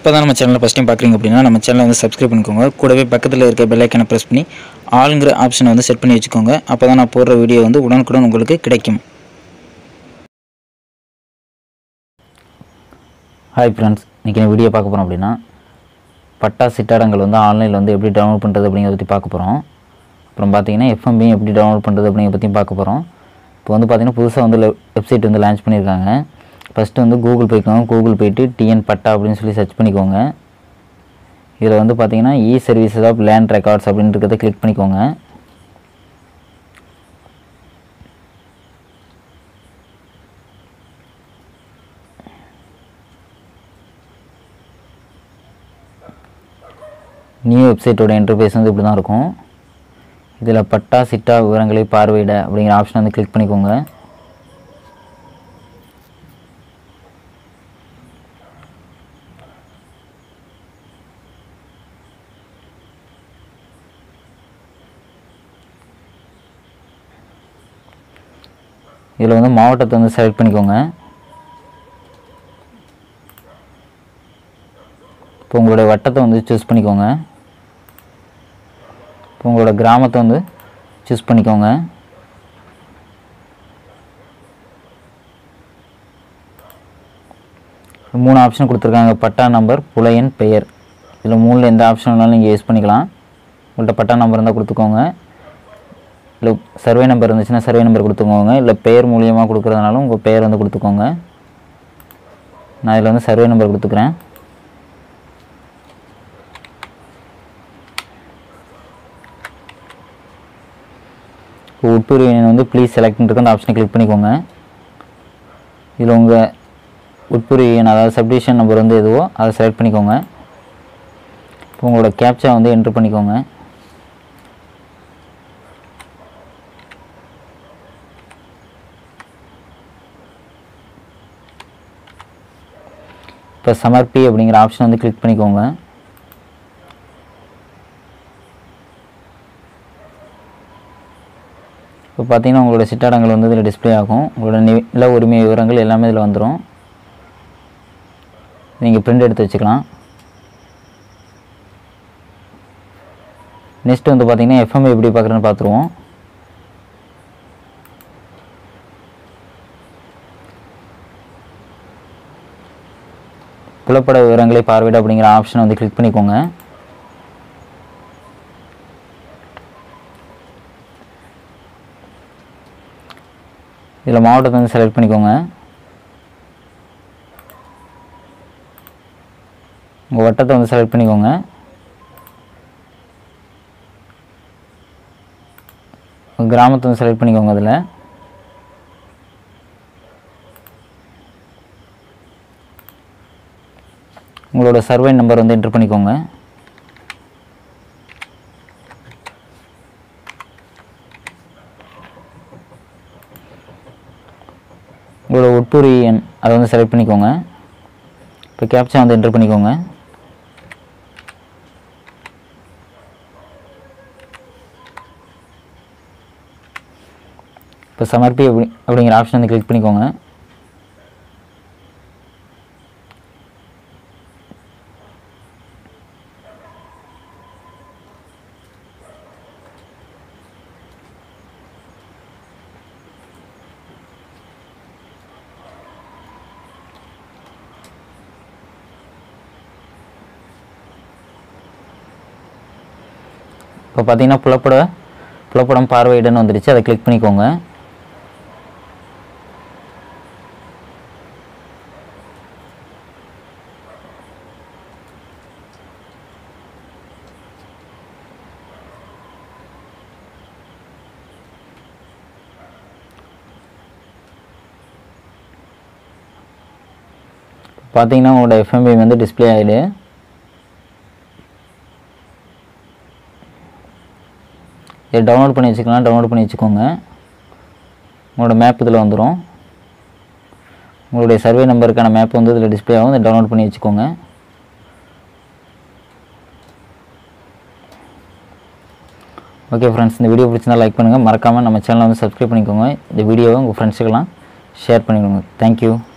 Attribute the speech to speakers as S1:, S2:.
S1: இப்போ தான் நம்ம சேனலை ஃபஸ்ட் டைம் பார்க்குறீங்க அப்படின்னா நம்ம சேனலை வந்து சப்ஸ்கிரைப் பண்ணிக்கோங்க கூடவே பக்கத்தில் இருக்க பெல் ஐக்கனை ப்ரெஸ் பண்ணி ஆளுங்கிற ஆப்ஷனை வந்து செட் பண்ணி வச்சுக்கோங்க அப்போ தான் நான் போடுற வீடியோ வந்து உடனுக்குடன் உங்களுக்கு கிடைக்கும்
S2: ஹாய் ஃப்ரெண்ட்ஸ் இன்றைக்கி நான் வீடியோ பார்க்க போகிறோம் அப்படின்னா பட்டா சிட்டாடங்கள் வந்து ஆன்லைனில் வந்து எப்படி டவுன்லோட் பண்ணுறது அப்படிங்கிறத பற்றி பார்க்க போகிறோம் அப்புறம் பார்த்தீங்கன்னா எஃப்எம்பியும் எப்படி டவுன்லோட் பண்ணுறது அப்படிங்கிறத பற்றியும் பார்க்க போகிறோம் இப்போ வந்து பார்த்தீங்கன்னா புதுசாக வந்து வெப்சைட் வந்து லான்ச் பண்ணியிருக்காங்க ஃபஸ்ட்டு வந்து கூகுள் போய்க்கோங்க கூகுள் போயிட்டு டிஎன் பட்டா அப்படின்னு சொல்லி சர்ச் பண்ணிக்கோங்க இதில் வந்து பார்த்தீங்கன்னா e services of land records அப்படின்றத கிளிக் பண்ணிக்கோங்க நியூ வெப்சைட்டோட இன்டர்ஃபேஸ் வந்து இப்படி தான் இருக்கும் இதில் பட்டா சிட்டா விவரங்களை பார்வையிட அப்படிங்கிற ஆப்ஷன் வந்து கிளிக் பண்ணிக்கோங்க இதில் வந்து மாவட்டத்தை வந்து செலக்ட் பண்ணிக்கோங்க இப்போ உங்களுடைய வட்டத்தை வந்து சூஸ் பண்ணிக்கோங்க இப்போ உங்களோட கிராமத்தை வந்து சூஸ் பண்ணிக்கோங்க மூணு ஆப்ஷன் கொடுத்துருக்காங்க பட்டா நம்பர் புலையன் பெயர் இதில் மூணில் எந்த ஆப்ஷன் வேணாலும் நீங்கள் யூஸ் பண்ணிக்கலாம் உங்கள்கிட்ட பட்டா நம்பர் இருந்தால் கொடுத்துக்கோங்க இல்லை சர்வே நம்பர் இருந்துச்சுன்னா சர்வே நம்பர் கொடுத்துக்கோங்க இல்லை பெயர் மூலியமாக கொடுக்குறதுனாலும் உங்கள் பெயர் வந்து கொடுத்துக்கோங்க நான் இதில் வந்து சர்வே நம்பர் கொடுத்துக்கிறேன் இப்போ உட்பிரிவு எண் வந்து ப்ளீஸ் செலக்ட்ன்றது அந்த ஆப்ஷனை கிளிக் பண்ணிக்கோங்க இதில் உங்கள் உட்பிரிவு எண் அதாவது சப்டிவிஷன் நம்பர் வந்து எதுவோ அதை செலக்ட் பண்ணிக்கோங்க இப்போ உங்களோட கேப்சா வந்து என்ட்ரு பண்ணிக்கோங்க இப்போ சமர்ப்பி அப்படிங்கிற ஆப்ஷன் வந்து கிளிக் பண்ணிக்கோங்க இப்போ பார்த்தீங்கன்னா உங்களோட சிட்டாடங்கள் வந்து இதில் டிஸ்ப்ளே ஆகும் உங்களோட நி- நில உரிமை விவரங்கள் எல்லாமே இதில் வந்துடும் நீங்கள் பிரிண்ட் எடுத்து வச்சுக்கலாம் நெக்ஸ்ட் வந்து பார்த்தீங்கன்னா எஃப்எம் எப்படி பார்க்குறேன்னு பார்த்துருவோம் புலப்பட விவரங்களை பார்வையிட அப்படிங்கிற ஆப்ஷனை வந்து கிளிக் பண்ணிக்கோங்க இதில் மாவட்டத்தை வந்து செலக்ட் பண்ணிக்கோங்க உங்கள் வட்டத்தை வந்து செலக்ட் பண்ணிக்கோங்க உங்க கிராமத்தை வந்து செலக்ட் பண்ணிக்கோங்க அதில் உங்களோட சர்வே நம்பர் வந்து என்ட்ரு பண்ணிக்கோங்க உங்களோட உட்புரி எண் அதை வந்து செலக்ட் பண்ணிக்கோங்க இப்போ கேப்சா வந்து என்ட்ரு பண்ணிக்கோங்க இப்போ சமர்ப்பி அப்படி அப்படிங்கிற ஆப்ஷன் வந்து கிளிக் பண்ணிக்கோங்க இப்போ பார்த்தீங்கன்னா புலப்பட புலப்படம் பார்வையிடன்னு வந்துடுச்சு அதை கிளிக் பண்ணிக்கோங்க பார்த்தீங்கன்னா உங்களோட எஃப்எம்பி வந்து டிஸ்ப்ளே ஆகிடு இதை டவுன்லோட் பண்ணி வச்சுக்கலாம் டவுன்லோட் பண்ணி வச்சுக்கோங்க உங்களோட மேப் இதில் வந்துடும் உங்களுடைய சர்வே நம்பருக்கான மேப் வந்து இதில் டிஸ்ப்ளே ஆகும் இதை டவுன்லோட் பண்ணி வச்சுக்கோங்க ஓகே ஃப்ரெண்ட்ஸ் இந்த வீடியோ பிடிச்சிருந்தா லைக் பண்ணுங்கள் மறக்காமல் நம்ம சேனலை வந்து சப்ஸ்கிரைப் பண்ணிக்கோங்க இந்த வீடியோவை உங்கள் ஃப்ரெண்ட்ஸுக்கெல்லாம் ஷேர் பண்ணிக்கோங்க தேங்க்யூ